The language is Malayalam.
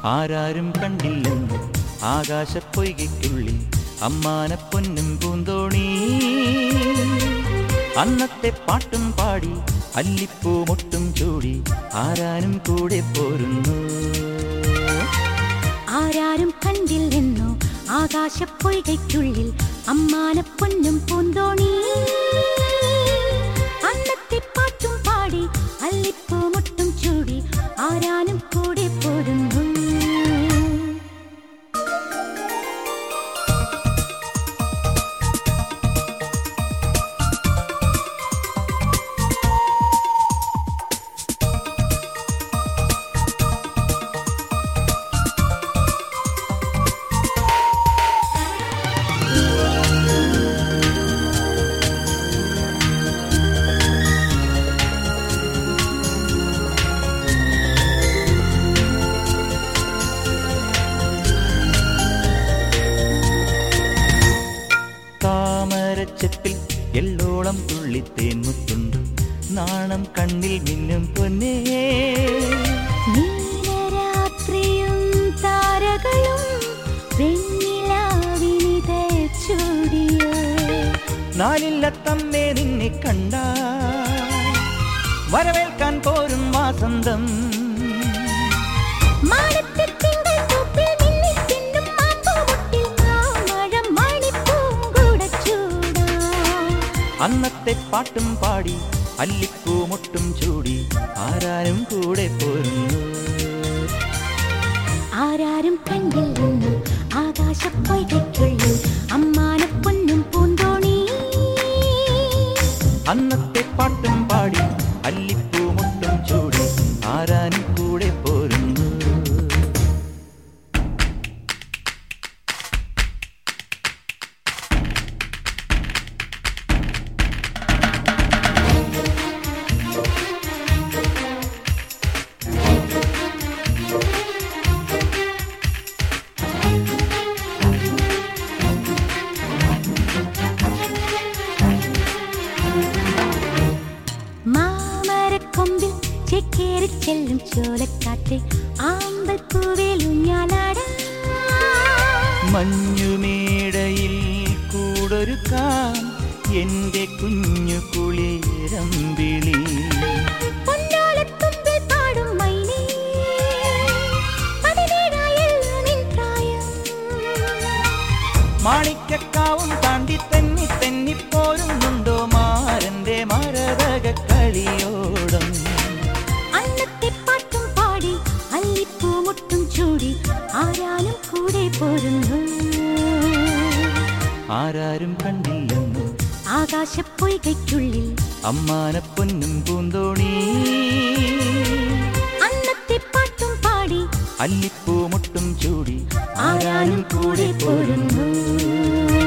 ആരാരും കണ്ടില്ലെന്ന് ആകാശപ്പൊയ്കയ്ക്കുള്ളിൽ അമ്മാനപ്പൊന്നും പൂന്തോണി അന്നത്തെ പാട്ടും പാടി അല്ലിപ്പൂ മൊട്ടും ചൂടി ആരാനും കൂടെ പോരുന്നു ആരാരും കണ്ടില്ലെന്നോ ആകാശപ്പൊയ്കയ്ക്കുള്ളിൽ അമ്മാനപ്പൊന്നും പൂന്തോണി അന്നത്തെ പാട്ടും പാടി അല്ലിപ്പൂ മുട്ടും ചൂടി ആരാനും കൂടെ പോരുന്നു താമരച്ചെപ്പിൽ എള്ളോളം തുള്ളിത്തേൻ മുത്തുണ്ട് നാണം കണ്ണിൽ മിന്നും പൊന്നേ നീലരാത്രിയും താരകളും വെണ്ണിലാവിനിത ചൂടിയോ നാലില്ല തമ്മേ നിന്നെ കണ്ട വരവേൽക്കാൻ പോരും വാസന്തം മാനത്തെ തിങ്കൾ പൂപ്പിൽ മിന്നിത്തിന്നും മാമ്പൂമുട്ടിൽ മാമഴം മണിപ്പൂങ്കുടച്ചൂടാം. അന്നത്തെ പാട്ടും പാടി അല്ലിപ്പൂ മുട്ടും ചൂടി ആരാരും കൂടെ പോരുന്നു ആരാരും കണ്ടില്ലെന്നു ആകാശപ്പൊയ്കയ്ക്കുള്ളിൽ അമ്മാനപ്പൊന്നും പൂന്തോണി അന്നത്തെ പാട്ടും പാടി അല്ലിപ്പൂ മുട്ടും ചൂടി ആരാനും കൂടെ പോരുന്നു മാമരക്കൊമ്പിൽ ചെക്കേറി ചെല്ലും ചോലക്കാറ്റ് ആമ്പൽ പൂവേൽ ഊഞ്ഞാലാടാ മഞ്ഞുമേടയിൽ കൂടൊരുക്കാം എന്റെ കുഞ്ഞു കുളിരമ്പിളി പൊന്നോലത്തുമ്പിൽ പാടും മൈനേ പതിനേഴായല്ലോ നിൻ പ്രായം മാണിക്കക്കാവും താണ്ടി തെന്നി തെന്നി പോരുന്നുണ്ടോ മാരന്റെ മരതക കളിയോടം അന്നത്തെ പാട്ടും പാടി അല്ലിപ്പൂ മുട്ടും ചൂടി ആരാനും കൂടെ പോരുന്നു ആരാരും കണ്ടില്ലെന്നു ആകാശപ്പൊയ്കയ്ക്കുള്ളിൽ അമ്മാനപ്പൊന്നും പൂന്തോണി അന്നത്തെ പാട്ടും പാടി അല്ലിപ്പൂ മുട്ടും ചൂടി ആരാനും കൂടെ പോരുന്നു